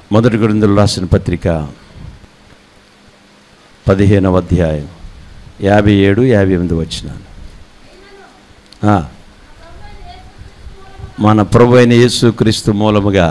మొదటి గ్రంథులు రాసిన పత్రిక పదిహేనవ అధ్యాయం యాభై ఏడు యాభై ఎనిమిది వచ్చినాను ఆ. మన ప్రభు అయిన యేసుక్రీస్తు మూలముగా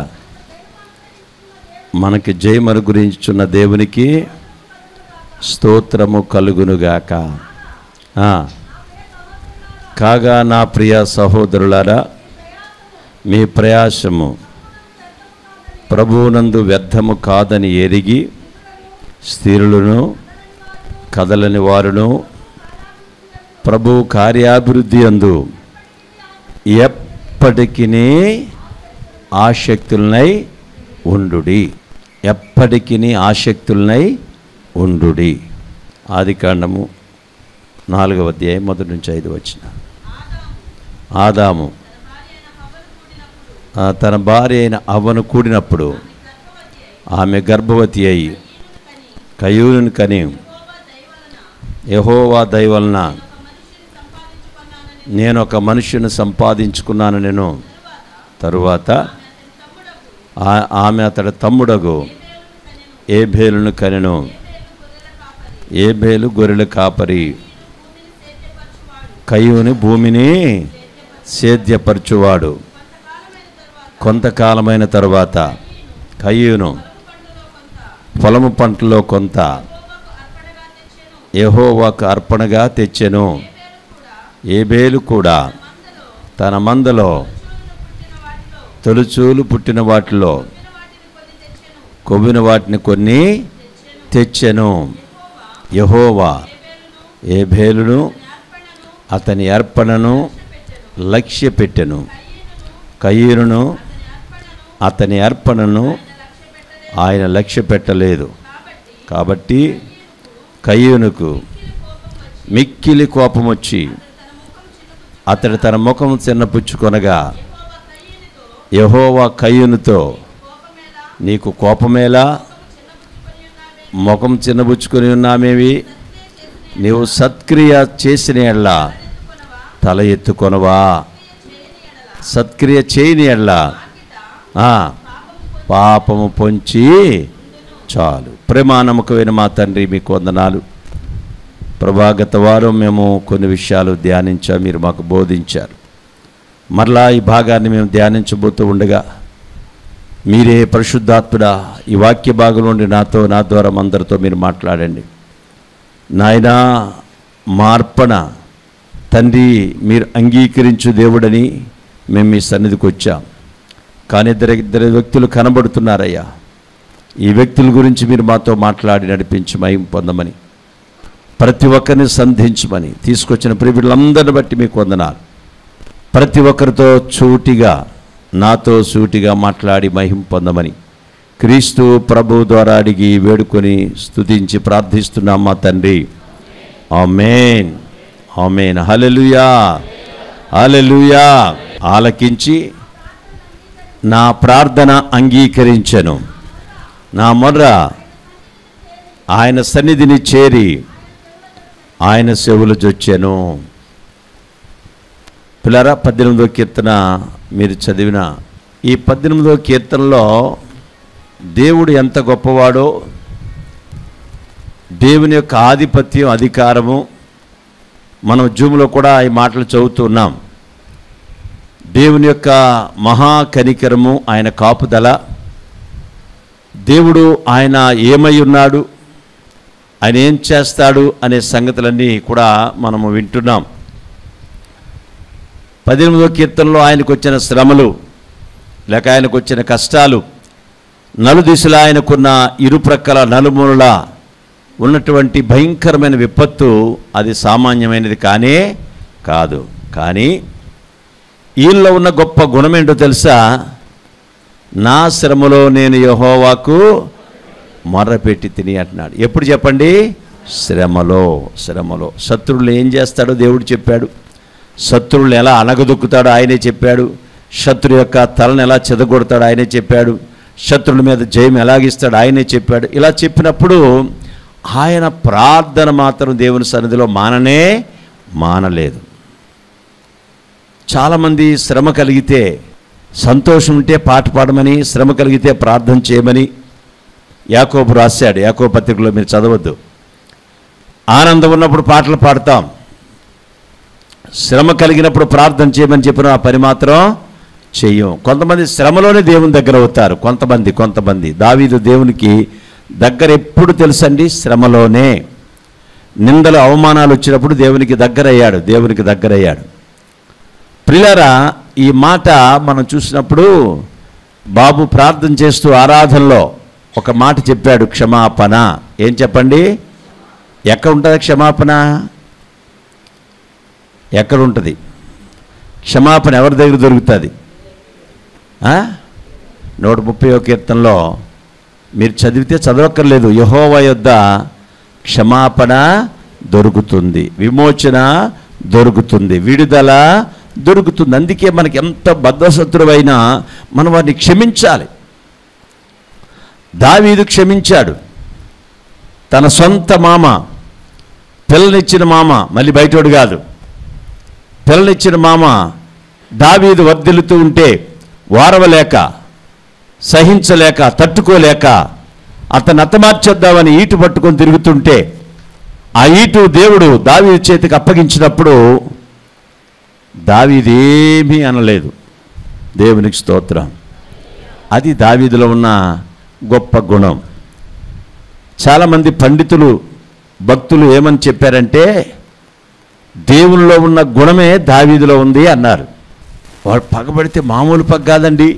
మనకి జయమను గురించున్న దేవునికి స్తోత్రము కలుగునుగాక ఆ. కాగా నా ప్రియ సహోదరులారా మీ ప్రయాసము ప్రభువునందు వ్యర్థము కాదని ఎరిగి స్థిరులను కదలని వారును ప్రభు కార్యాభివృద్ధి అందు ఎప్పటికీ ఆసక్తులనై ఉండుడి ఎప్పటికీ ఆసక్తులనై ఉండుడి ఆది కాండము నాలుగవ అధ్యాయం మొదటి నుంచి ఐదు వచ్చిన ఆదాము ఆ, తన భార్య అయిన అవ్వను కూడినప్పుడు ఆమె గర్భవతి అయి కయూరుని కని యహోవా దయవలన నేను ఒక మనుష్యుని సంపాదించుకున్నాను నేను తరువాత ఆ- ఆమె అతడి తమ్ముడగు ఏబేలును కనెను ఏబేలు గొర్రెల కాపరి కయ్యూని భూమిని సేద్యపరచువాడు కొంతకాలమైన తరువాత కయ్యూను పొలము పంటలో కొంత యెహోవాకు అర్పణగా తెచ్చెను ఏబేలు కూడా తన మందలో తొలుచూలు పుట్టిన వాటిలో కొవ్విన వాటిని కొన్ని తెచ్చెను యహోవా ఏబేలును అతని అర్పణను లక్ష్య పెట్టెను కయ్యూరును అతని అర్పణను ఆయన లక్ష్య పెట్టలేదు కాబట్టి కయ్యూనుకు మిక్కిలి కోపం వచ్చి అతడు తన ముఖం చిన్నపుచ్చుకొనగా యహోవా కయ్యూనుతో నీకు కోపమేలా ముఖం చిన్నబుచ్చుకొని ఉన్నామేవి నీవు సత్క్రియ చేసిన ఎడ్ల తల ఎత్తుకొనవా సత్క్రియ చేయని ఎడ్ల ఆ, పాపము పొంచి చాలు ప్రేమానమ్మకమైన మా తండ్రి మీకు వందనాలు ప్రభాగత వారం మేము కొన్ని విషయాలు ధ్యానించాం మీరు మాకు బోధించారు మరలా ఈ భాగాన్ని మేము ధ్యానించబోతూ ఉండగా మీరే పరిశుద్ధాత్ముడా ఈ వాక్య భాగం నుండి నాతో నా ద్వారా అందరితో మీరు మాట్లాడండి నాయనా మార్పణ తండ్రి మీరు అంగీకరించు దేవుడని మేము మీ సన్నిధికి వచ్చాం కానీ ఇద్దరు ఇద్దరు వ్యక్తులు కనబడుతున్నారయ్యా ఈ వ్యక్తుల గురించి మీరు మాతో మాట్లాడి నడిపించి మహిం పొందమని ప్రతి ఒక్కరిని సంధించమని తీసుకొచ్చిన ప్రియులందరిని బట్టి మీకు వందనాలు ప్రతి ఒక్కరితో చూటిగా నాతో సూటిగా మాట్లాడి మహిం పొందమని క్రీస్తు ప్రభు ద్వారా అడిగి వేడుకొని స్తుతించి ప్రార్థిస్తున్నాం మా తండ్రి ఆమెన్ ఆమెన్ హల్లెలూయా హల్లెలూయా ఆలకించి నా ప్రార్థన అంగీకరించెను నా మొర్ర ఆయన సన్నిధిని చేరి ఆయన చెవులు జొచ్చెను పిల్లరా పద్దెనిమిదో కీర్తన మీరు చదివిన ఈ పద్దెనిమిదో కీర్తనలో దేవుడు ఎంత గొప్పవాడో దేవుని యొక్క ఆధిపత్యం అధికారము మనం జూమ్లో కూడా ఈ మాటలు చదువుతూ ఉన్నాం దేవుని యొక్క మహా కనికరము ఆయన కాపుదల దేవుడు ఆయన ఏమై ఉన్నాడు ఆయన ఏం చేస్తాడు అనే సంగతులన్నీ కూడా మనము వింటున్నాం పద్దెనిమిదో కీర్తనలో ఆయనకు వచ్చిన శ్రమలు లేక ఆయనకు వచ్చిన కష్టాలు నలుదిశలా ఆయనకున్న ఇరుప్రక్కల నలుమూలల ఉన్నటువంటి భయంకరమైన విపత్తు అది సామాన్యమైనది కానే కాదు కానీ వీళ్ళలో ఉన్న గొప్ప గుణమేంటో తెలుసా నా శ్రమలో నేను యహోవాకు మొర్రపెట్టి తిని అంటున్నాడు ఎప్పుడు చెప్పండి శ్రమలో శ్రమలో శత్రువులు ఏం చేస్తాడో దేవుడు చెప్పాడు శత్రువులను ఎలా అనగదొక్కుతాడో ఆయనే చెప్పాడు శత్రు యొక్క తలను ఎలా చెదగొడతాడో ఆయనే చెప్పాడు శత్రువుల మీద జయం ఎలాగిస్తాడు ఆయనే చెప్పాడు ఇలా చెప్పినప్పుడు ఆయన ప్రార్థన మాత్రం దేవుని సన్నిధిలో మాననే మానలేదు చాలామంది శ్రమ కలిగితే సంతోషం ఉంటే పాట పాడమని శ్రమ కలిగితే ప్రార్థన చేయమని యాకోబు రాశాడు యాకోబు పత్రికలో మీరు చదవద్దు ఆనందం ఉన్నప్పుడు పాటలు పాడతాం శ్రమ కలిగినప్పుడు ప్రార్థన చేయమని చెప్పిన ఆ పని మాత్రం చెయ్యం కొంతమంది శ్రమలోనే దేవుని దగ్గర అవుతారు కొంతమంది కొంతమంది దావీదు దేవునికి దగ్గర ఎప్పుడు తెలుసండి శ్రమలోనే నిందలు అవమానాలు వచ్చినప్పుడు దేవునికి దగ్గరయ్యాడు దేవునికి దగ్గరయ్యాడు ప్రిలారా ఈ మాట మనం చూసినప్పుడు బాబు ప్రార్థన చేస్తూ ఆరాధనలో ఒక మాట చెప్పాడు క్షమాపణ ఏం చెప్పండి ఎక్కడ ఉంటుంది క్షమాపణ ఎక్కడ ఉంటుంది క్షమాపణ ఎవరి దగ్గర దొరుకుతుంది ఆ? నూట ముప్పై ఒక కీర్తనలో మీరు చదివితే చదవక్కర్లేదు యహోవ యొద్ద క్షమాపణ దొరుకుతుంది విమోచన దొరుకుతుంది విడుదల దొరుకుతుంది అందుకే మనకి ఎంత బద్ధశత్రువైనా మనం వారిని క్షమించాలి దావీదు క్షమించాడు తన సొంత మామ పిల్లనిచ్చిన మామ మళ్ళీ బయటోడు కాదు పిల్లనిచ్చిన మామ దావీదు వర్ధిల్లుతూ ఉంటే వారవలేక సహించలేక తట్టుకోలేక అతను అతమార్చేద్దామని ఈటు పట్టుకొని తిరుగుతుంటే ఆ ఈటు దేవుడు దావీదు చేతికి అప్పగించినప్పుడు దావీదేమీ అనలేదు దేవునికి స్తోత్రం అది దావీదులో ఉన్న గొప్ప గుణం చాలామంది పండితులు భక్తులు ఏమని చెప్పారంటే దేవునిలో ఉన్న గుణమే దావీదులో ఉంది అన్నారు వాడు పగబడితే మామూలు పగ కాదండి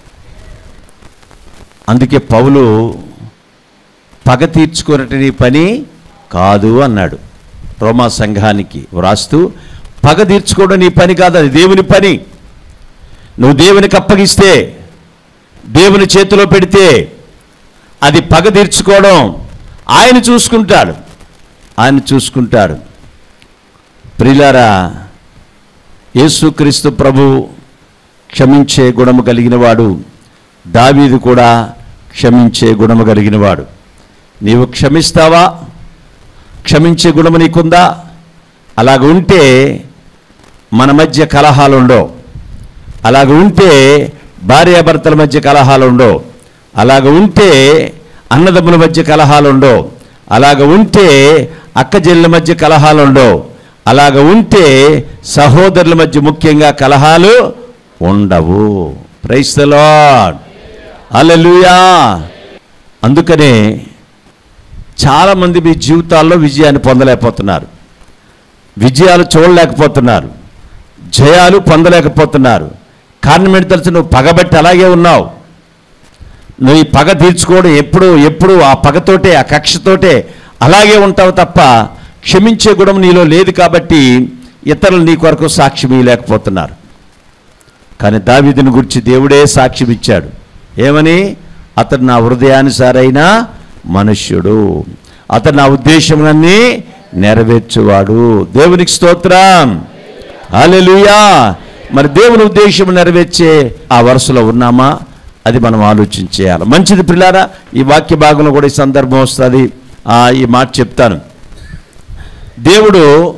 అందుకే పౌలు పగ తీర్చుకున్నటి పని కాదు అన్నాడు రోమా సంఘానికి వ్రాస్తూ పగ తీర్చుకోవడం నీ పని కాదు అది దేవుని పని నువ్వు దేవునికి అప్పగిస్తే దేవుని చేతిలో పెడితే అది పగ తీర్చుకోవడం ఆయన చూసుకుంటాడు ఆయన చూసుకుంటాడు ప్రిలారా యేసుక్రీస్తు ప్రభు క్షమించే గుణము కలిగినవాడు దావీదు కూడా క్షమించే గుణము కలిగినవాడు నీవు క్షమిస్తావా క్షమించే గుణము నీకుందా అలాగ ఉంటే మన మధ్య కలహాలు ఉండవు అలాగ ఉంటే భార్యాభర్తల మధ్య కలహాలు ఉండవు అలాగ ఉంటే అన్నదమ్ముల మధ్య కలహాలు ఉండవు అలాగ ఉంటే అక్క చెల్లెల మధ్య కలహాలు ఉండవు అలాగ ఉంటే సహోదరుల మధ్య ముఖ్యంగా కలహాలు ఉండవు ప్రైస్తలాడ్ అలలుయా అందుకనే చాలామంది మీ జీవితాల్లో విజయాన్ని పొందలేకపోతున్నారు విజయాలు చూడలేకపోతున్నారు జయాలు పొందలేకపోతున్నారు కారణం ఏంటి తెలుసు నువ్వు పగబట్టి అలాగే ఉన్నావు నువ్వు ఈ పగ తీర్చుకోవడం ఎప్పుడు ఎప్పుడు ఆ పగతోటే ఆ కక్షతోటే అలాగే ఉంటావు తప్ప క్షమించే గుణం నీలో లేదు కాబట్టి ఇతరులు నీ కొరకు సాక్ష్యం ఇవ్వలేకపోతున్నారు కానీ దావీదుని గురించి దేవుడే సాక్ష్యం ఇచ్చాడు ఏమని అతడు నా హృదయానుసారైన మనుష్యుడు అతడు నా ఉద్దేశములన్నీ నెరవేర్చువాడు దేవునికి స్తోత్రం హల్లెలూయా మరి దేవుని ఉద్దేశం నెరవేర్చే ఆ వరుసలో ఉన్నామా అది మనం ఆలోచించేయాలి మంచిది పిల్లారా ఈ వాక్య భాగంలో కూడా ఈ సందర్భం వస్తుంది ఆ, ఈ మాట చెప్తాను దేవుడు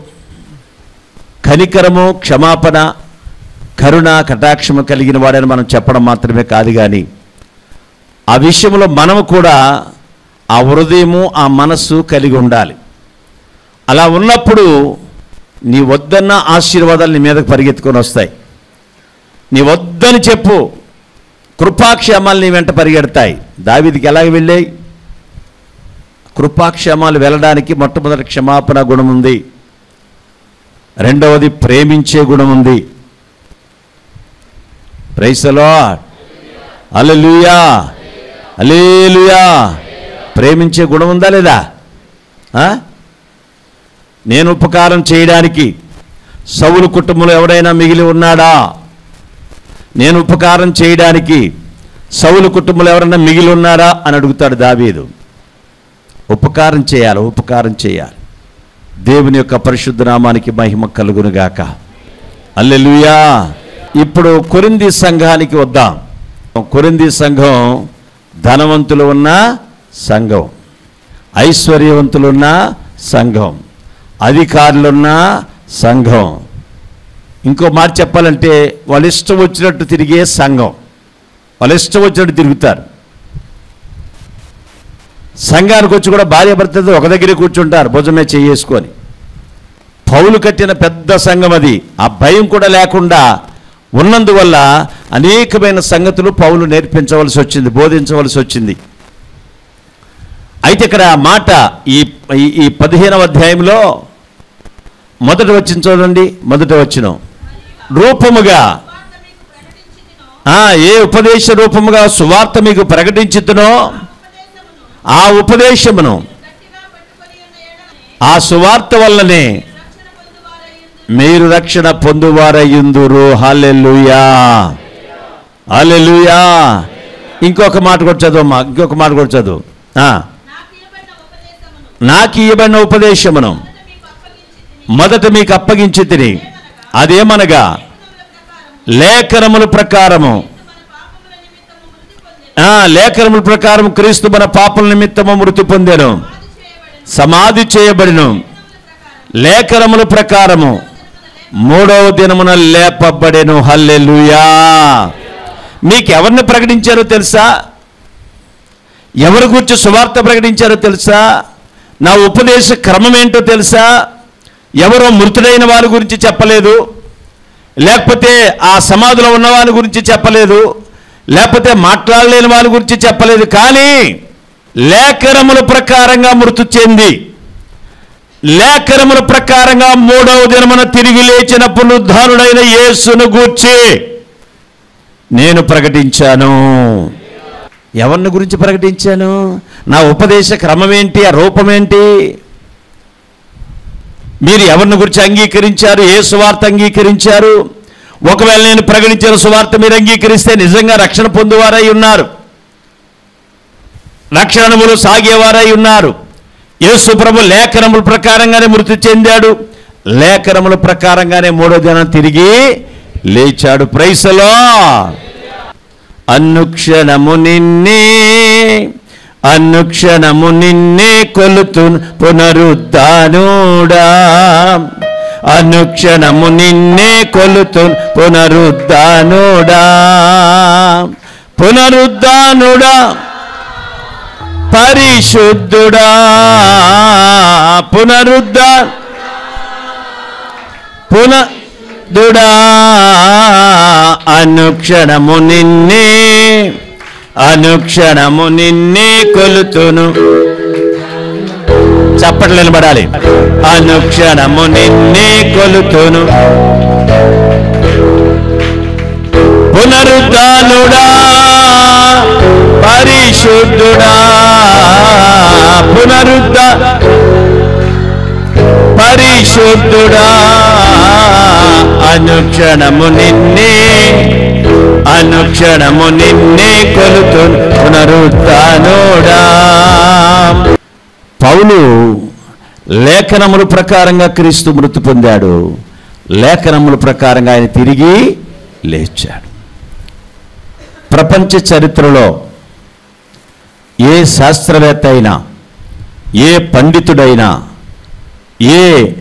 కనికరము క్షమాపణ కరుణ కటాక్షము కలిగిన వాడని మనం చెప్పడం మాత్రమే కాదు కానీ ఆ విషయంలో మనము కూడా ఆ హృదయము ఆ మనస్సు కలిగి ఉండాలి అలా ఉన్నప్పుడు నీ వద్దన్న ఆశీర్వాదాలు నీ మీదకు పరిగెత్తుకొని వస్తాయి నీ వద్దని చెప్పు కృపాక్షేమాలు నీ వెంట పరిగెడతాయి దావీదికి ఎలాగ వెళ్ళాయి కృపాక్షేమాలు వెళ్ళడానికి మొట్టమొదటి క్షమాపణ గుణం ఉంది రెండవది ప్రేమించే గుణం ఉంది ప్రైసలో అలలుయా అలేలుయా ప్రేమించే గుణం ఉందా లేదా ఆ? నేను ఉపకారం చేయడానికి సౌలు కుటుంబంలో ఎవడైనా మిగిలి ఉన్నాడా నేను ఉపకారం చేయడానికి సౌలు కుటుంబంలో ఎవరైనా మిగిలి ఉన్నారా అని అడుగుతాడు దావీదు ఉపకారం చేయాలి ఉపకారం చేయాలి దేవుని యొక్క పరిశుద్ధ నామానికి మహిమ కలుగునుగాక అల్లెలుయా ఇప్పుడు కొరింది సంఘానికి వద్దాం కొరింది సంఘం ధనవంతులు ఉన్న సంఘం ఐశ్వర్యవంతులున్న సంఘం అధికారులున్న సంఘం ఇంకో మాట చెప్పాలంటే వాళ్ళు ఇష్టం వచ్చినట్టు తిరిగే సంఘం వాళ్ళు ఇష్టం వచ్చినట్టు తిరుగుతారు సంఘానికి వచ్చి కూడా భార్య భర్తతో ఒక దగ్గరే కూర్చుంటారు భుజమే చేసుకొని పౌలు కట్టిన పెద్ద సంఘం అది ఆ భయం కూడా లేకుండా ఉన్నందువల్ల అనేకమైన సంగతులు పౌలు నేర్పించవలసి వచ్చింది బోధించవలసి వచ్చింది అయితే ఇక్కడ ఆ మాట ఈ ఈ- ఈ పదిహేనవ అధ్యాయంలో మొదట వచ్చిన చూడండి మొదట వచ్చిన రూపముగా వార్త మీకు ప్రకటించితినో ఆ, ఏ ఉపదేశ రూపముగా సువార్త మీకు ప్రకటించుతునో ఉపదేశమును ఆ ఉపదేశమును గట్టిగా పట్టుకొని ఉన్న ఎడలని ఆ సువార్త వల్లనే రక్షణ పొందువారయ్యుందు మీరు రక్షణ పొందువారయ్యుందురు హల్లెలూయా హల్లెలూయా ఇంకొక మాట కూడా చదువు ఇంకొక మాట కూడా చదువు ఆ, నాకు ఇవ్వబడిన ఉపదేశమును నాకు ఇవ్వబడిన ఉపదేశమును మొదట మీకు అప్పగించి మొదట మీకు అప్పగించి తిని అదేమనగా లేఖనముల ప్రకారము మన పాపముల నిమిత్తము మృతి పొంది ఆ, లేఖనముల ప్రకారం క్రీస్తు మన పాపల నిమిత్తము మృతి పొందెను సమాధి చేయబడిన సమాధి చేయబడిను లేఖనముల ప్రకారము మూడవ దినమున లేపబడెను హల్లెలూయా మీకు ఎవరిని ప్రకటించారో తెలుసా ఎవరి గురించి సువార్త ప్రకటించారో తెలుసా నా ఉపదేశ క్రమం ఏంటో తెలుసా ఎవరో మృతుడైన వారి గురించి చెప్పలేదు లేకపోతే ఆ సమాధిలో ఉన్న వారి గురించి చెప్పలేదు లేకపోతే మాట్లాడలేని వారి గురించి చెప్పలేదు కానీ లేఖనముల ప్రకారంగా మృతి చెంది లేఖనముల ప్రకారంగా మూడవ దినమున తిరిగి లేచిన పునరుద్ధానుడైన యేసును గూర్చి నేను ప్రకటించాను ఎవరిని గురించి ప్రకటించాను నా ఉపదేశ క్రమం ఏంటి ఆ రూపం ఏంటి మీరు ఎవరిని గురించి అంగీకరించారు ఏ సువార్త అంగీకరించారు ఒకవేళ నేను ప్రకటించిన సువార్త మీరు అంగీకరిస్తే నిజంగా రక్షణ పొందువారై ఉన్నారు రక్షణములు సాగేవారై ఉన్నారు యేసు ప్రభు లేఖనముల ప్రకారంగానే మృతి చెందాడు లేఖనముల ప్రకారంగానే మూడో దినం తిరిగి లేచాడు ప్రైసలో అనుక్షణము నిన్నే అనుక్షణము నిన్నే కొలుతు పునరుద్ధానుడా అనుక్షణము నిన్నే కొలుతు పునరుద్ధానుడా పునరుద్ధానుడా పరిశుద్ధుడా పునరుద్ధా పునరుద్ధుడా అనుక్షణము నిన్నే అనుక్షణము నిన్నే కొలుతును చప్పట్లు నిలబడాలి అనుక్షణము నిన్నే కొలుతును పునరుద్ధానుడా పరిశుద్ధుడా పునరుద్ధ పరిశుద్ధుడా అనుక్షణము నిన్నే అనుక్షణము నిన్నే కొలుతు పునరుద్ధానుడా పౌలు లేఖనముల ప్రకారంగా క్రీస్తు మృతి పొందాడు లేఖనముల ప్రకారంగా ఆయన తిరిగి లేచాడు ప్రపంచ చరిత్రలో ఏ శాస్త్రవేత్త అయినా ఏ పండితుడైనా ఏ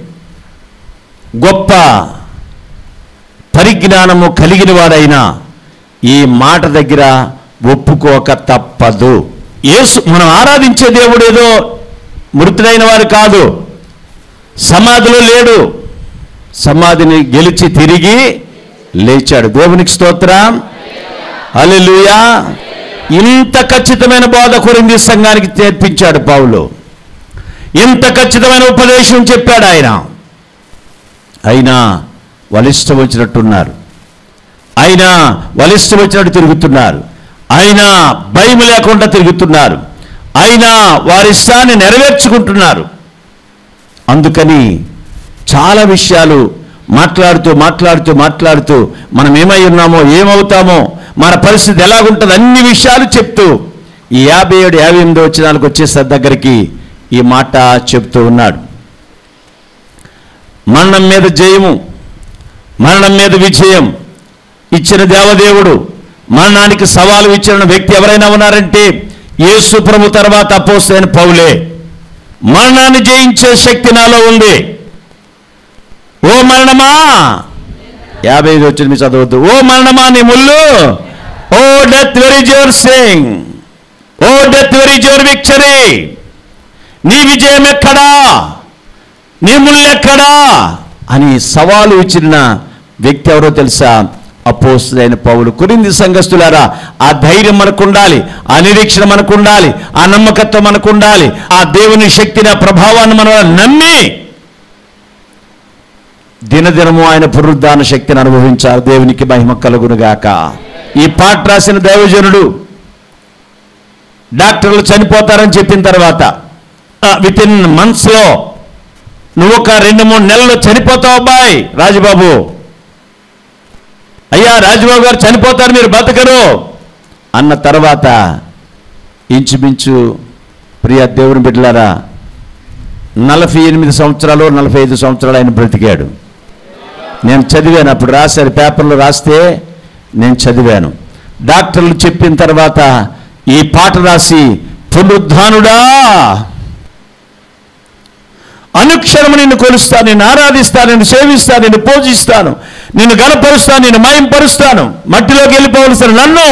గొప్ప పరిజ్ఞానము కలిగిన వాడైనా ఈ మాట దగ్గర ఒప్పుకోక తప్పదు యేసు మనం ఆరాధించే దేవుడు ఏదో మృతుడైన వారు కాదు సమాధిలో లేడు సమాధిని గెలిచి తిరిగి లేచాడు దేవునికి స్తోత్రం హల్లెలూయా ఇంత ఖచ్చితమైన బోధ కొరింది సంఘానికి నేర్పించాడు పౌలు ఇంత ఖచ్చితమైన ఉపదేశం చెప్పాడు ఆయన అయినా వలిష్టం వచ్చినట్టున్నారు అయినా వలిష్టం వచ్చినట్టు తిరుగుతున్నారు అయినా భయం లేకుండా తిరుగుతున్నారు అయినా వారి ఇష్టాన్ని నెరవేర్చుకుంటున్నారు అందుకని చాలా విషయాలు మాట్లాడుతూ మాట్లాడుతూ మాట్లాడుతూ మనం ఏమై ఉన్నామో ఏమవుతామో మన పరిస్థితి ఎలాగుంటుంది అన్ని విషయాలు చెప్తూ ఈ యాభై ఏడు యాభై ఎనిమిది వచ్చినాలకు వచ్చేసరి దగ్గరికి ఈ మాట చెప్తూ ఉన్నాడు మరణం మీద జయము మరణం మీద విజయం ఇచ్చిన దేవదేవుడు మరణానికి సవాలు ఇచ్చిన వ్యక్తి ఎవరైనా ఉన్నారంటే యేసు ప్రభు తర్వాత అపోస్తైన పౌలే మరణాన్ని జయించే శక్తి నాలో ఉంది ఓ మరణమా యాభై ఐదు వచ్చింది మీ చదవద్దు ఓ మరణమా నీ ముళ్ళు O death where your sting O death where is your victory నీ విజయం ఎక్కడా నీ ముళ్ళెక్కడా అని సవాలు ఇచ్చిన వ్యక్తి ఎవరో తెలుసా అపోస్తులైన పౌలు కురింది సంఘస్థులారా ఆ ధైర్యం మనకు ఉండాలి ఆ నిరీక్షణ మనకు ఉండాలి ఆ నమ్మకత్వం మనకు ఉండాలి ఆ దేవుని శక్తిని ఆ ప్రభావాన్ని మనం నమ్మి దినదినము ఆయన పునరుద్ధాన శక్తిని అనుభవించాలి దేవునికి మహిమ కలుగునుగాక ఈ పాట రాసిన దైవజనుడు డాక్టర్లు చనిపోతారని చెప్పిన తర్వాత విత్ ఇన్ మంత్స్లో నువ్వు ఒక రెండు మూడు నెలలు చనిపోతావు అబ్బాయి రాజబాబు అయ్యా రాజబాబు గారు చనిపోతారు మీరు బతకరు అన్న తర్వాత ఇంచుమించు ప్రియ దేవుని బిడ్డలారా నలభై ఎనిమిది సంవత్సరాలు నలభై ఐదు సంవత్సరాలు ఆయన బ్రతికాడు నేను చదివాను అప్పుడు రాశారు పేపర్లో రాస్తే నేను చదివాను డాక్టర్లు చెప్పిన తర్వాత ఈ పాట రాసి పునరుద్ధానుడా అనుక్షణము నిన్ను కొలుస్తాను నిన్ను ఆరాధిస్తాను నిన్ను సేవిస్తాను నిన్ను పూజిస్తాను నిన్ను గణపరుస్తాను నిన్ను మయంపరుస్తాను మట్టిలోకి వెళ్ళిపోవలసిన నన్ను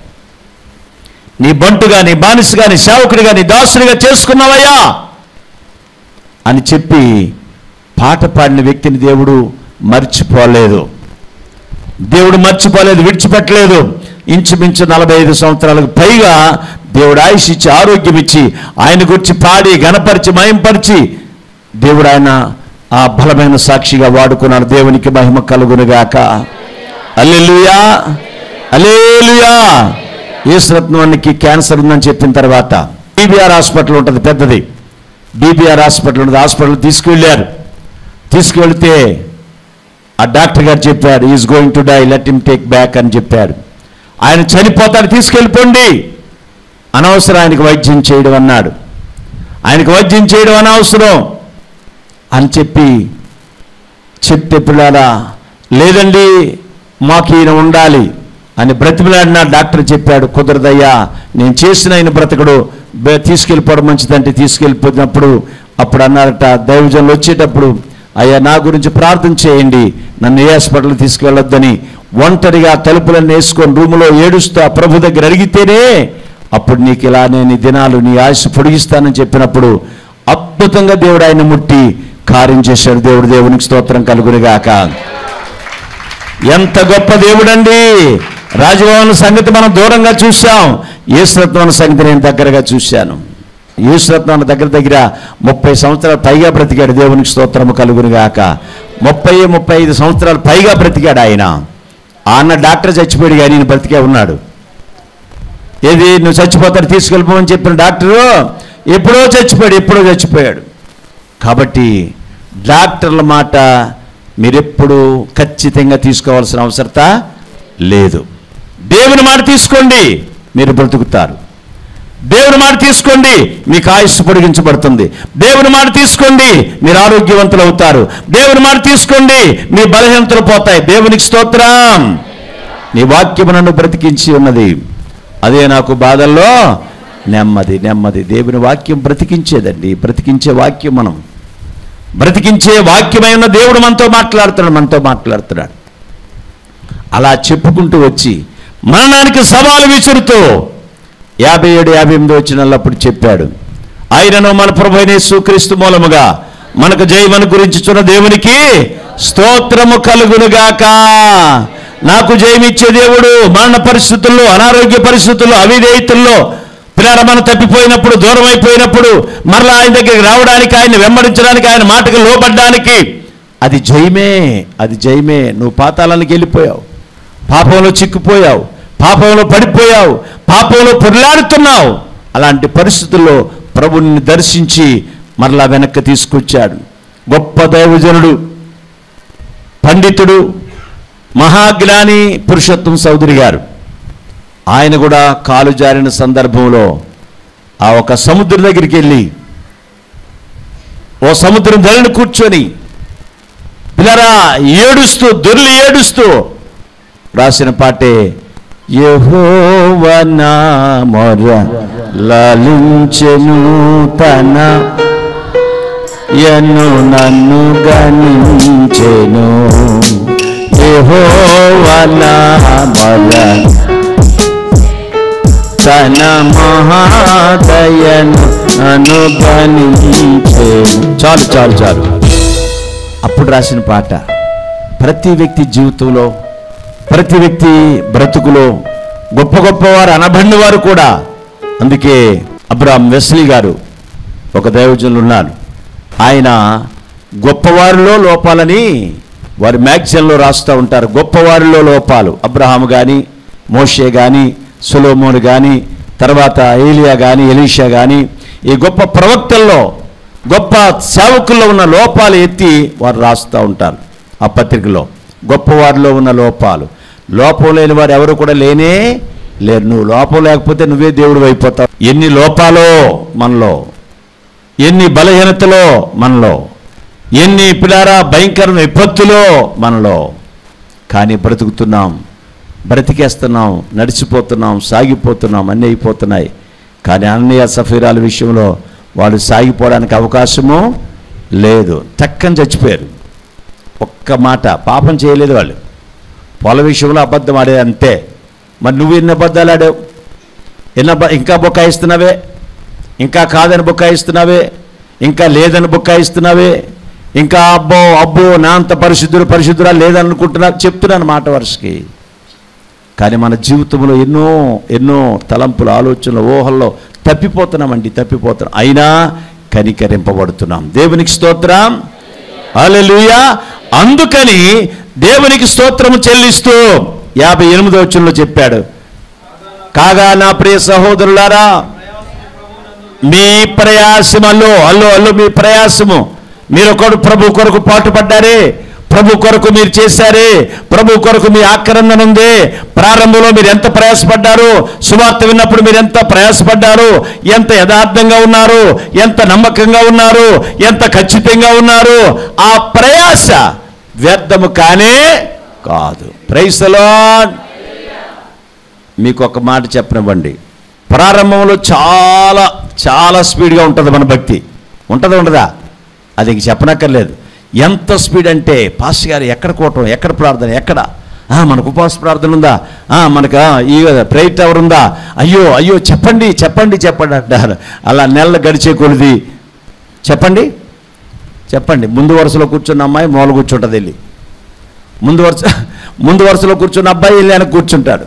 నీ బంటుగా నీ బానిసగా నీ సేవకుడిగా నీ దాసుడిగా చేసుకున్నావయ్యా అని చెప్పి పాట పాడిన వ్యక్తిని దేవుడు మర్చిపోలేదు దేవుడు మర్చిపోలేదు విడిచిపెట్టలేదు ఇంచుమించు నలభై ఐదు సంవత్సరాలకు పైగా దేవుడు ఆయుష్ ఇచ్చి ఆరోగ్యం ఇచ్చి ఆయన గురించి పాడి గణపరిచి మయంపరిచి దేవుడు ఆయన ఆ బలమైన సాక్షిగా వాడుకున్నాడు దేవునికి మహిమ కలుగునుగాక అల్లెలుయా అలేలుయా యేసురత్నానికి క్యాన్సర్ ఉందని చెప్పిన తర్వాత బీబీఆర్ హాస్పిటల్ ఉంటుంది పెద్దది బీబీఆర్ హాస్పిటల్ ఉంటుంది హాస్పిటల్ తీసుకువెళ్ళారు తీసుకువెళ్తే ఆ డాక్టర్ గారు చెప్పారు is going to die let him take back అని చెప్పారు ఆయన చనిపోతాడు తీసుకెళ్ళిపోండి అనవసరం ఆయనకు వైద్యం చేయడం అన్నాడు ఆయనకు వైద్యం చేయడం అనవసరం అని చెప్పి చెప్తే పిల్లారా లేదండి మాకు ఈయన ఉండాలి అని బ్రతిమలాడిన డాక్టర్ చెప్పాడు కుదరదయ్యా నేను చేసిన ఆయన బ్రతకడు బే- తీసుకెళ్ళిపోవడం మంచిదంటే తీసుకెళ్ళిపోయినప్పుడు అప్పుడు అన్నారట దైవజనులు వచ్చేటప్పుడు అయ్యా నా గురించి ప్రార్థన చేయండి నన్ను ఏ హాస్పిటల్ తీసుకెళ్ళొద్దని ఒంటరిగా తలుపులన్నీ వేసుకొని రూములో ఏడుస్తూ ఆ ప్రభు దగ్గర అడిగితేనే అప్పుడు నీకు ఇలా నేను ఈ దినాలు నీ ఆయుష్ పొడిగిస్తానని చెప్పినప్పుడు అద్భుతంగా దేవుడు ఆయన ముట్టి కార్యం చేశాడు దేవుడు దేవునికి స్తోత్రం కలుగునిగాక ఎంత గొప్ప దేవుడండి రాజభవన్ సంగతి మనం దూరంగా చూశాం యేసురత్నం సంగతి నేను దగ్గరగా చూశాను యేసురత్నం దగ్గర దగ్గర ముప్పై సంవత్సరాలు పైగా బ్రతికాడు దేవునికి స్తోత్రము కలుగునిగాక ముప్పై ముప్పై ఐదు సంవత్సరాలు పైగా బ్రతికాడు ఆయన ఆ అన్న డాక్టర్ చచ్చిపోయాడు కానీ నేను బ్రతికే ఉన్నాడు ఏది నువ్వు చచ్చిపోతాడు తీసుకెళ్ళిపోమని చెప్పిన డాక్టరు ఎప్పుడో చచ్చిపోయాడు ఎప్పుడో చచ్చిపోయాడు కాబట్టి డాక్టర్ల మాట మీరెప్పుడు ఖచ్చితంగా తీసుకోవాల్సిన అవసరత లేదు దేవుని మాట తీసుకోండి మీరు బ్రతుకుతారు దేవుని మాట తీసుకోండి మీకు ఆయుస్సు పొడిగించబడుతుంది దేవుని మాట తీసుకోండి మీరు ఆరోగ్యవంతులు అవుతారు దేవుని మాట తీసుకోండి మీ బలహీనతలు పోతాయి దేవునికి స్తోత్రం నీ వాక్యము నన్ను బ్రతికించి ఉన్నది అదే నాకు బాధల్లో నెమ్మది నెమ్మది దేవుని వాక్యం బ్రతికించేదండి బ్రతికించే వాక్యం మనం బ్రతికించే వాక్యమై ఉన్న దేవుడు మనతో మాట్లాడుతున్నాడు మనతో మాట్లాడుతున్నాడు అలా చెప్పుకుంటూ వచ్చి మరణానికి సవాలు విసురుతూ యాభై ఏడు యాభై ఎనిమిది వచ్చినప్పుడు చెప్పాడు ఆయనను మన ప్రభుని సుక్రీస్తు మూలముగా మనకు జయమను గురించి చున్న దేవునికి స్తోత్రము కలుగునుగాక నాకు జయమిచ్చే దేవుడు మరణ పరిస్థితుల్లో అనారోగ్య పరిస్థితుల్లో అవిధేయతుల్లో పిల్లల మనం తప్పిపోయినప్పుడు దూరం అయిపోయినప్పుడు మరలా ఆయన దగ్గరికి రావడానికి ఆయన వెంబడించడానికి ఆయన మాటకు లోబడ్డానికి అది జయమే అది జయమే నువ్వు పాతాళానికి వెళ్ళిపోయావు పాపంలో చిక్కుపోయావు పాపంలో పడిపోయావు పాపంలో పొరలాడుతున్నావు అలాంటి పరిస్థితుల్లో ప్రభుని దర్శించి మరలా వెనక్కి తీసుకొచ్చాడు గొప్ప దైవజనుడు పండితుడు మహాజ్ఞాని పురుషోత్తం చౌదరి గారు ఆయన కూడా కాలు జారిన సందర్భంలో ఆ ఒక సముద్రం దగ్గరికి వెళ్ళి ఓ సముద్రం ధరని కూర్చొని పిల్లరా ఏడుస్తూ దొర్లి ఏడుస్తూ రాసిన పాటే యెహోవనా మొర లాలించెను తన ఎన్ను నన్ను గణించెను యెహోవనా మొర తన మహాదయను అనుగణించే చాలు చాలు చాలు అప్పుడు రాసిన పాట ప్రతి వ్యక్తి జీవితంలో ప్రతి వ్యక్తి బ్రతుకులో గొప్ప గొప్పవారు అనబడిన వారు కూడా అందుకే అబ్రాహం వెస్లీ గారు ఒక దైవజనులు ఉన్నారు ఆయన గొప్పవారిలో లోపాలని వారి మ్యాగజైన్లో రాస్తూ ఉంటారు గొప్పవారిలో లోపాలు అబ్రహాం కానీ మోషే కానీ సులోమోను కానీ తర్వాత ఏలియా కానీ ఎలీషా కానీ ఈ గొప్ప ప్రవక్తల్లో గొప్ప సేవకుల్లో ఉన్న లోపాలు ఎత్తి వారు రాస్తూ ఉంటారు ఆ పత్రికలో గొప్పవారిలో ఉన్న లోపాలు లోపం లేని వారు ఎవరు కూడా లేనే లేరు నువ్వు లోపం లేకపోతే నువ్వే దేవుడు అయిపోతావు ఎన్ని లోపాలో మనలో ఎన్ని బలహీనతలో మనలో ఎన్ని పిడారా భయంకర విపత్తులో మనలో కానీ బ్రతుకుతున్నాం బ్రతికేస్తున్నాం నడిచిపోతున్నాం సాగిపోతున్నాం అన్నీ అయిపోతున్నాయి కానీ అన్నయ్య సఫీరాల విషయంలో వాళ్ళు సాగిపోవడానికి అవకాశము లేదు టక్కని చచ్చిపోయారు ఒక్క మాట పాపం చేయలేదు వాళ్ళు పొల విషయంలో అబద్ధం ఆడే అంతే మరి నువ్వు ఎన్ని అబద్ధాలు ఆడావు ఎన్ని అబ ఇంకా బుక్కాయిస్తున్నావే ఇంకా కాదని బుక్కాయిస్తున్నావే ఇంకా లేదని బుక్కాయిస్తున్నావే ఇంకా అబ్బో అబ్బో నా అంత పరిశుద్ధుడు పరిశుద్ధురా లేదనుకుంటున్నా చెప్తున్నాను మాట వరుసకి కానీ మన జీవితంలో ఎన్నో ఎన్నో తలంపులు ఆలోచనలు ఊహల్లో తప్పిపోతున్నామండి తప్పిపోతున్నాం అయినా కనికరింపబడుతున్నాం దేవునికి స్తోత్రం హల్లెలూయా అందుకని దేవునికి స్తోత్రము చెల్లిస్తూ యాభై ఎనిమిదో వచ్చంలో చెప్పాడు కాగా నా ప్రియ సహోదరులారా మీ ప్రయాసమల్లో అల్లు అల్లు మీ ప్రయాసము మీరు ఒకడు ప్రభు కొరకు పాటుపడ్డారే ప్రభు కొరకు మీరు చేశారే ప్రభు కొరకు మీ ఆక్రందన ఉంది ప్రారంభంలో మీరు ఎంత ప్రయాసపడ్డారు సువార్త విన్నప్పుడు మీరు ఎంత ప్రయాసపడ్డారు ఎంత యథార్థంగా ఉన్నారు ఎంత నమ్మకంగా ఉన్నారు ఎంత ఖచ్చితంగా ఉన్నారు ఆ ప్రయాస వ్యర్థము కానే కాదు ప్రైసలో మీకు ఒక మాట చెప్పనివ్వండి ప్రారంభంలో చాలా చాలా స్పీడ్గా ఉంటుంది మన భక్తి ఉంటుందా ఉండదా అది ఇంక చెప్పనక్కర్లేదు ఎంత స్పీడ్ అంటే పాస్ గారు ఎక్కడ కూటం ఎక్కడ ప్రార్థన ఎక్కడ ఆ, మనకు ఉపవాస ప్రార్థన ఉందా ఆ, మనకు ఆ, ఈ ప్రేయర్ టవర్ ఉందా అయ్యో అయ్యో చెప్పండి చెప్పండి చెప్పండి అంటారు అలా నెలలు గడిచే కొలిది చెప్పండి చెప్పండి ముందు వరుసలో కూర్చున్న అమ్మాయి మూల కూర్చుంటుంది వెళ్ళి ముందు వరుస ముందు వరుసలో కూర్చున్న అబ్బాయి వెళ్ళి వెనక కూర్చుంటాడు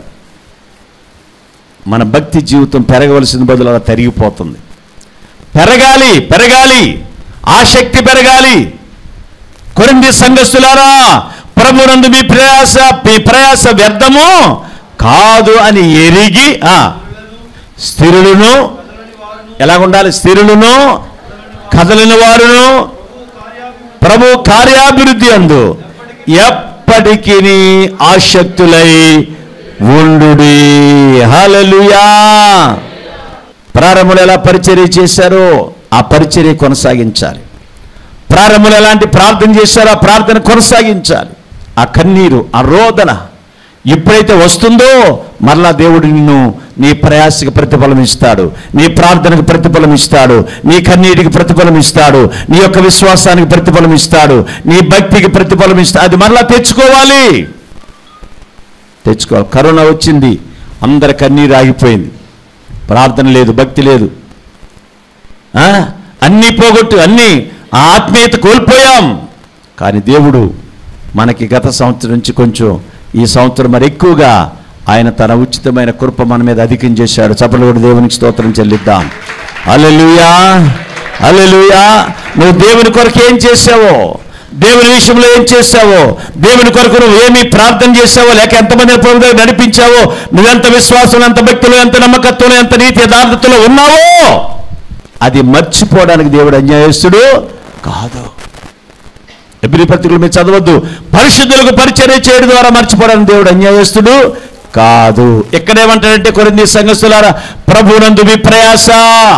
మన భక్తి జీవితం పెరగవలసిన బదులు అలా తరిగిపోతుంది పెరగాలి పెరగాలి ఆసక్తి పెరగాలి కొరింది సంఘస్థులారా ప్రభునందు మీ ప్రయాస మీ ప్రయాస వ్యర్థము కాదు అని ఎరిగి ఆ, స్థిరులను ఎలాగుండాలి స్థిరులను కదలిన వారును ప్రభు కార్యాభివృద్ధి అందు ఎప్పటికీ ఆసక్తులై ఉండుడి హల్లెలూయా ప్రారంభంలో ఎలా పరిచర్య చేశారో ఆ పరిచర్య కొనసాగించాలి ప్రారంభంలో ఎలాంటి ప్రార్థన చేశారో ఆ ప్రార్థన కొనసాగించాలి ఆ కన్నీరు ఆ రోదన ఎప్పుడైతే వస్తుందో మరలా దేవుడు నిన్ను నీ ప్రయాసకి ప్రతిఫలం ఇస్తాడు నీ ప్రార్థనకు ప్రతిఫలం ఇస్తాడు నీ కన్నీటికి ప్రతిఫలం ఇస్తాడు నీ యొక్క విశ్వాసానికి ప్రతిఫలం ఇస్తాడు నీ భక్తికి ప్రతిఫలం ఇస్తాడు అది మరలా తెచ్చుకోవాలి తెచ్చుకోవాలి కరోనా వచ్చింది అందరి కన్నీరు ఆగిపోయింది ప్రార్థన లేదు భక్తి లేదు ఆ? అన్నీ పోగొట్టు అన్నీ ఆ ఆత్మీయత కోల్పోయాం కానీ దేవుడు మనకి గత సంవత్సరం నుంచి కొంచెం ఈ సంవత్సరం మరి ఎక్కువగా ఆయన తన ఉచితమైన కృప మన మీద అధికం చేశాడు చపలు కూడా దేవునికి స్తోత్రం చెల్లిద్దాం అల్లెలుయా అల్లెలుయా నువ్వు దేవుని కొరకు ఏం చేసావో దేవుని విషయంలో ఏం చేశావో దేవుని కొరకు నువ్వు ఏమి ప్రార్థన చేసావో లేక ఎంతమంది ప్రభు దగ్గర నడిపించావో నువ్వెంత విశ్వాసం ఎంత భక్తిలో ఎంత నమ్మకత్వంలో ఎంత నీతి యథార్థతలో ఉన్నావో అది మర్చిపోవడానికి దేవుడు అన్యాయస్తుడు కాదు ఎబ్రి పత్రికలు మీరు చదవద్దు పరిశుద్ధులకు పరిచర్య చేయడం ద్వారా మర్చిపోవడానికి దేవుడు అన్యాయస్తుడు కాదు ఎక్కడేమంటాడంటే కొన్ని సంఘస్థులారా ప్రభునందు మీ ప్రయాస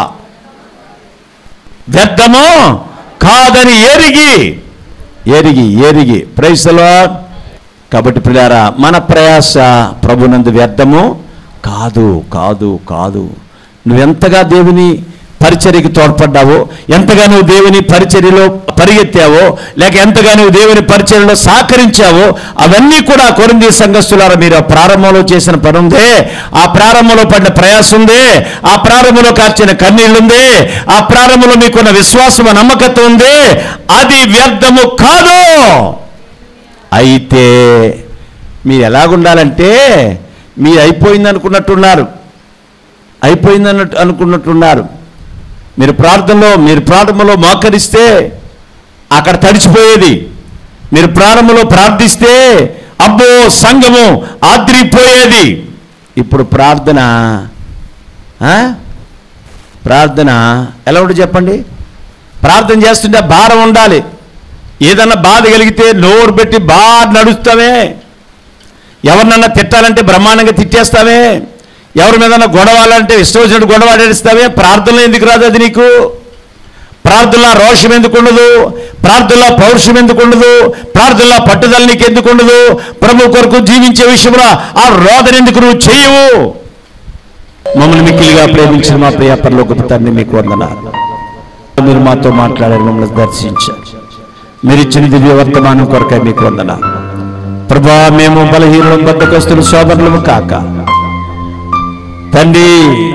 వ్యర్థము కాదని ఎరిగి ఎరిగి ఎరిగి ప్రైసలో కాబట్టి పిల్లారా మన ప్రయాస ప్రభునందు వ్యర్థము కాదు కాదు కాదు నువ్వెంతగా దేవుని పరిచర్యకి తోడ్పడ్డావో ఎంతగా నువ్వు దేవుని పరిచర్యలో పరిగెత్తావో లేక ఎంతగా నువ్వు దేవుని పరిచర్యలో సహకరించావో అవన్నీ కూడా కొరింది సంఘస్థులారా మీరు ఆ ప్రారంభంలో చేసిన పని ఉందే ఆ ప్రారంభంలో పడిన ప్రయాసం ఉందే ఆ ప్రారంభంలో కార్చిన కన్నీళ్ళుందే ఆ ప్రారంభంలో మీకున్న విశ్వాసం నమ్మకత్వం ఉంది అది వ్యర్థము కాదు అయితే మీరు ఎలాగుండాలంటే మీరు అయిపోయింది అనుకున్నట్టున్నారు అయిపోయింది అన్నట్టు అనుకున్నట్టున్నారు మీరు ప్రార్థనలో మీరు ప్రారంభంలో మోకరిస్తే అక్కడ తడిచిపోయేది మీరు ప్రారంభంలో ప్రార్థిస్తే అబ్బో సంఘము ఆద్రిపోయేది ఇప్పుడు ప్రార్థన ఆ? ప్రార్థన ఎలా ఉంటుంది చెప్పండి ప్రార్థన చేస్తుంటే భారం ఉండాలి ఏదన్నా బాధ కలిగితే నోరు పెట్టి బాగా నడుస్తామే ఎవరినన్నా తిట్టాలంటే బ్రహ్మాండంగా తిట్టేస్తావే ఎవరి మీదన్నా గొడవాలంటే ఇష్టం వచ్చినట్టు గొడవ ఆడేస్తావే ప్రార్థనలో ఎందుకు రాదు అది నీకు ప్రార్థనలో రోషం ఎందుకు ఉండదు ప్రార్థనలో పౌరుషం ఎందుకు ఉండదు ప్రార్థనలో పట్టుదల నీకు ఎందుకు ఉండదు ప్రభు కొరకు జీవించే విషయంలో ఆ రోదన ఎందుకు నువ్వు చేయవు మమ్మల్ని మిక్కిలిగా ప్రేమించిన మా ప్రియ పరలోకపు తండ్రి మీకు వందనాలు మీరు మాతో మాట్లాడారు మమ్మల్ని దర్శించారు మీరు ఇచ్చిన దివ్య వర్తమానం కొరకై మీకు వందనాలు ప్రభా మేము బలహీనం బద్దకస్తులు సోదరులము కాక తండ్రి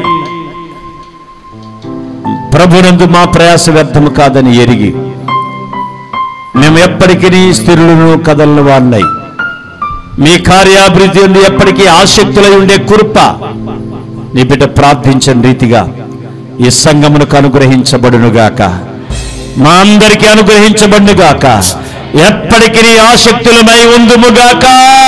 ప్రభునందు మా ప్రయాస వ్యర్థము కాదని ఎరిగి మేము ఎప్పటికీ స్థిరులను కదలను వాడినాయి మీ కార్యాభివృద్ధి ఉండి ఎప్పటికీ ఆసక్తులై ఉండే కృప నీ బిడ్డ ప్రార్థించని రీతిగా ఈ సంఘమునకు అనుగ్రహించబడునుగాక మా అందరికీ అనుగ్రహించబడునుగాక ఎప్పటికీ ఆసక్తులమై ఉందుముగాక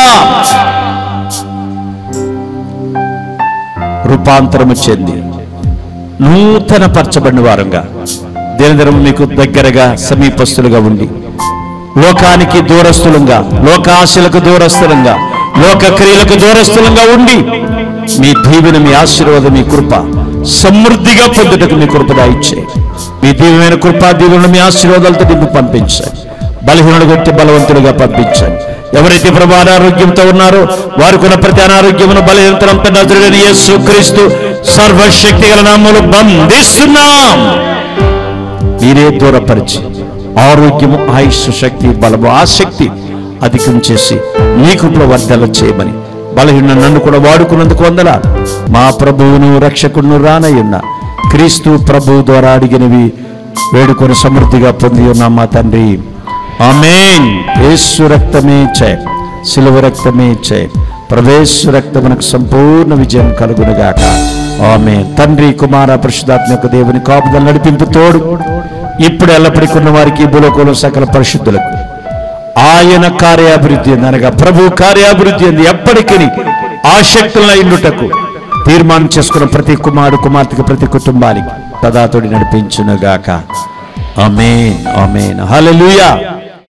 రూపాంతరము చెంది నూతన పరచబడిన వారంగా దినదినం మీకు దగ్గరగా సమీపస్తులుగా ఉండి లోకానికి దూరస్తులంగా లోకాశలకు దూరస్తులంగా లోక క్రియలకు దూరస్తులంగా ఉండి మీ దీవెన మీ ఆశీర్వాదం మీ కృప సమృద్ధిగా పొందుటకు మీ కృప దాయిచ్చే మీ దీవెన కృపా దీవెన మీ ఆశీర్వాదాలతో నింపి పంపించండి బలహీనుడు కొట్టి బలవంతులుగా పంపించండి ఎవరైతే ప్రభు అనారోగ్యంతో ఉన్నారో వారికి ఉన్న ప్రతి అనారోగ్యమును బలహీనతనంతా నజరుడని యేసు క్రీస్తు సర్వశక్తి గల నామములు బంధిస్తున్నాం మీరే దూరపరిచి ఆరోగ్యము ఆయుష్ శక్తి బలము ఆ శక్తి అధికం చేసి నీకు వర్ధల చేయమని బలహీన నన్ను కూడా వాడుకున్నందుకు వందల మా ప్రభువును రక్షకుడును రానయ్యున్న క్రీస్తు ప్రభు ద్వారా అడిగినవి వేడుకొని సమృద్ధిగా పొంది ఉన్నాం మా తండ్రి ఆమేన్ యేసు రక్తమే చయ సిలువ రక్తమే చయ ప్రవేశ రక్తమునకు సంపూర్ణ విజయం కలుగునుగాక ఆమె తండ్రి కుమార పరిశుధాత్మ యొక్క దేవుని కాపుదల నడిపింపు తోడు ఇప్పుడు ఎల్లప్పటికీ ఉన్న వారికి భూలోకంలో సకల పరిశుద్ధులకు ఆయన కార్యాభివృద్ధి ఎందు అనగా ప్రభు కార్యాభివృద్ధి ఎందు ఎప్పటికీ ఆసక్తుల ఇల్లుటకు తీర్మానం చేసుకున్న ప్రతి కుమారుడు కుమార్తెకు ప్రతి కుటుంబానికి తదాతోడి నడిపించునుగాక ఆమేన్ ఆమేన్ హల్లెలూయా